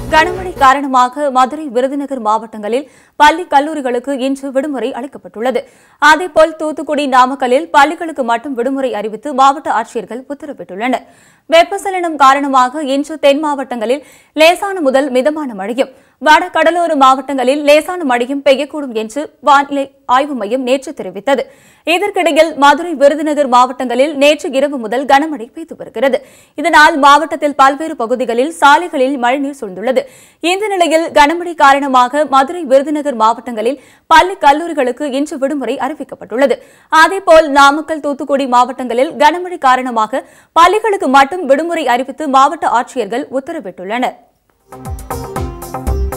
கனமழை காரணமாக மதுரை விருதுநகர் மாவட்டங்களில் பள்ளி கல்லூரிகளுக்கு இன்று விடுமுறை அளிக்கப்பட்டுள்ளது அதேபோல் தூத்துக்குடி நாமக்கல்லில் பள்ளிகளுக்கு மட்டும் விடுமுறை அறிவித்து மாவட்ட ஆட்சியர்கள் உத்தரவிட்டுள்ளனர் வெப்பசலனம் காரணமாக இன்று தென் மாவட்டங்களில் லேசான முதல் மிதமான மழையும் வட கடலோர மாவட்டங்களில் லேசான மழையும் பெய்யக்கூடும் என்று வானிலை ஆய்வு மையம் நேற்று தெரிவித்தது இதற்கிடையில் மதுரை விருதுநகர் மாவட்டங்களில் நேற்று இரவு முதல் கனமழை பெய்து வருகிறது இதனால் மாவட்டத்தில் பல்வேறு பகுதிகளில் சாலைகளில் மழைநீர் சூழ்ந்துள்ளது இந்த நிலையில் கனமழை காரணமாக மதுரை விருதுநகர் மாவட்டங்களில் பள்ளி கல்லூரிகளுக்கு இன்று விடுமுறை அறிவிக்கப்பட்டுள்ளது அதேபோல் நாமக்கல் தூத்துக்குடி மாவட்டங்களில் கனமழை காரணமாக பள்ளிகளுக்கு மட்டும் விடுமுறை அறிவித்து மாவட்ட ஆட்சியர்கள் உத்தரவிட்டுள்ளனர்